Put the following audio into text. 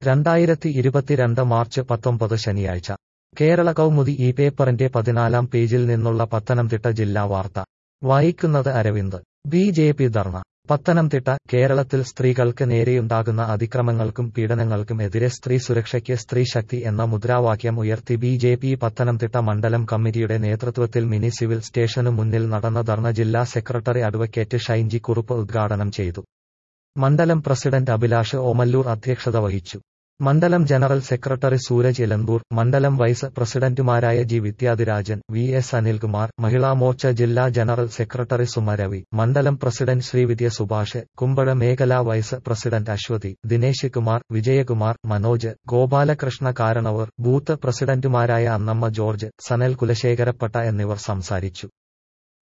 രണ്ടായിരത്തി ഇരുപത്തിരണ്ട് മാർച്ച് പത്തൊമ്പത് ശനിയാഴ്ച കേരള കൗമുദി ഈ പേപ്പറിന്റെ പതിനാലാം പേജിൽ നിന്നുള്ള പത്തനംതിട്ട ജില്ലാ വാർത്ത വായിക്കുന്നത് Aravind B J P dharna Pathanamthitta കേരളത്തിൽ സ്ത്രീകൾക്ക് നേരെയുണ്ടാകുന്ന അതിക്രമങ്ങൾക്കും പീഡനങ്ങൾക്കും എതിരെ സ്ത്രീ സുരക്ഷയ്ക്ക് സ്ത്രീ ശക്തി എന്ന മുദ്രാവാക്യം ഉയർത്തി ബി ജെ പി പത്തനംതിട്ട മണ്ഡലം കമ്മിറ്റിയുടെ നേതൃത്വത്തിൽ മിനി സിവിൽ സ്റ്റേഷനു മുന്നിൽ നടന്ന ധർണ ജില്ലാ സെക്രട്ടറി അഡ്വക്കേറ്റ് ഷൈൻജി കുറുപ്പ് ഉദ്ഘാടനം ചെയ്തു മണ്ഡലം പ്രസിഡന്റ് അഭിലാഷ് ഓമല്ലൂർ അധ്യക്ഷത വഹിച്ചു മണ്ഡലം ജനറൽ സെക്രട്ടറി സൂരജ് ഇലന്തൂർ മണ്ഡലം വൈസ് പ്രസിഡന്റുമാരായ G Vidyadhirajan V S Anilkumar Mahila Morcha ജില്ലാ ജനറൽ സെക്രട്ടറി സുമരവി മണ്ഡലം പ്രസിഡന്റ് ശ്രീവിദ്യ സുഭാഷ് കുമ്പഴ മേഖലാ vice president Aswathy Dinesh Kumar Vijayakumar Manoj Gopalakrishna Karanavar booth പ്രസിഡന്റുമാരായ അന്നമ്മ ജോർജ് സനൽ കുലശേഖരപ്പട്ട എന്നിവർ സംസാരിച്ചു